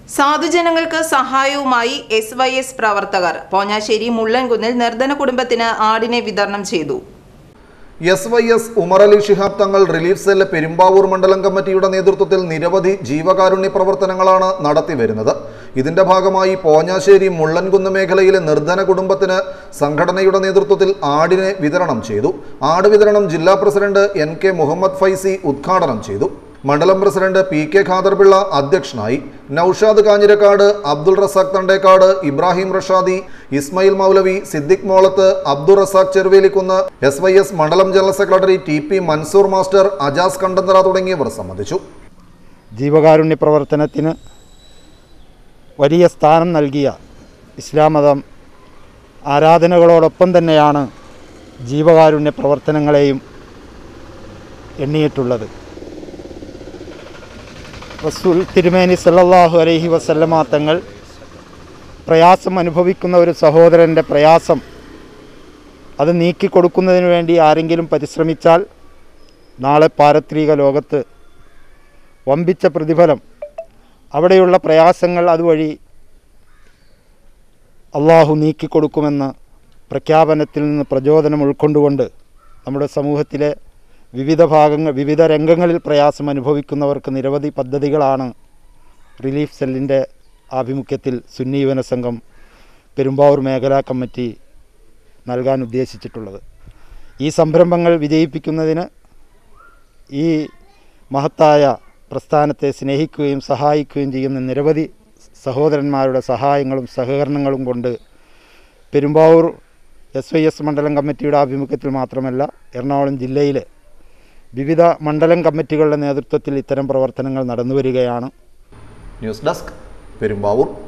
സാധുജനങ്ങൾക്ക് സഹായവുമായി S Y S പ്രവർത്തകർ പോഞ്ഞാശ്ശേരി മുള്ളൻകുന്നിൽ നിർധന കുടുംബത്തിന് ആടിനെ വിതരണം ചെയ്തു S Y S Umarali Shihab Thangal relief cell Perumbavoor മണ്ഡലം കമ്മിറ്റിയുടെ നേതൃത്വത്തിൽ നിരവധി ജീവകാരുണ്യ പ്രവർത്തനങ്ങളാണ് നടത്തിവരുന്നത് ഇതിന്റെ ഭാഗമായി പോഞ്ഞാശ്ശേരി മുള്ളൻകുന്ന് മേഖലയിലെ നിർധന കുടുംബത്തിന് സംഘടനയുടെ നേതൃത്വത്തിൽ ആടിനെ വിതരണം ചെയ്തു ആട് വിതരണം ജില്ലാ president N K Muhammad Faizi ഉദ്ഘാടനം ചെയ്തു മണ്ഡലം പ്രസിഡന്റ് പി കെ ഖാദർപിള്ള അധ്യക്ഷനായി Noushad Kanjirakkad Abdul Razak Thandekkad Ibrahim Rashadi Ismail Moulavi Siddique Molath Abdul Razak Cheruvelikkunnu S Y S മണ്ഡലം general secretary T P Mansoor master Ajas Kandanthara തുടങ്ങിയവർ സംബന്ധിച്ചു ജീവകാരുണ്യ പ്രവർത്തനത്തിന് വലിയ സ്ഥാനം നൽകിയ ഇസ്ലാം മതം ആരാധനകളോടൊപ്പം തന്നെയാണ് ജീവകാരുണ്യ പ്രവർത്തനങ്ങളെയും എണ്ണിയിട്ടുള്ളത് റസൂൽ തിരുമേനി സല്ലല്ലാഹു അലൈഹി വസല്ലമ തങ്ങൾ പ്രയാസം അനുഭവിക്കുന്ന ഒരു സഹോദരൻ്റെ പ്രയാസം അത് നീക്കിക്കൊടുക്കുന്നതിന് വേണ്ടി ആരെങ്കിലും പരിശ്രമിച്ചാൽ നാളെ പാരത്രിക ലോകത്ത് വമ്പിച്ച പ്രതിഫലം അവിടെയുള്ള പ്രയാസങ്ങൾ അതുവഴി അള്ളാഹു നീക്കിക്കൊടുക്കുമെന്ന് പ്രഖ്യാപനത്തിൽ നിന്ന് പ്രചോദനം ഉൾക്കൊണ്ടുകൊണ്ട് നമ്മുടെ സമൂഹത്തിലെ വിവിധ ഭാഗങ്ങൾ വിവിധ രംഗങ്ങളിൽ പ്രയാസം അനുഭവിക്കുന്നവർക്ക് നിരവധി പദ്ധതികളാണ് റിലീഫ് സെല്ലിൻ്റെ ആഭിമുഖ്യത്തിൽ സുന്നി യുവന സംഘം പെരുമ്പാവൂർ മേഖലാ കമ്മിറ്റി നൽകാൻ ഉദ്ദേശിച്ചിട്ടുള്ളത് ഈ സംരംഭങ്ങൾ വിജയിപ്പിക്കുന്നതിന് ഈ മഹത്തായ പ്രസ്ഥാനത്തെ സ്നേഹിക്കുകയും സഹായിക്കുകയും ചെയ്യുന്ന നിരവധി സഹോദരന്മാരുടെ സഹായങ്ങളും സഹകരണങ്ങളും കൊണ്ട് പെരുമ്പാവൂർ എസ് വൈ എസ് മണ്ഡലം കമ്മിറ്റിയുടെ ആഭിമുഖ്യത്തിൽ മാത്രമല്ല എറണാകുളം ജില്ലയിലെ വിവിധ മണ്ഡലം കമ്മിറ്റികളുടെ നേതൃത്വത്തിൽ ഇത്തരം പ്രവർത്തനങ്ങൾ നടന്നു വരികയാണ് ന്യൂസ് ഡെസ്ക് പെരുമ്പാവൂർ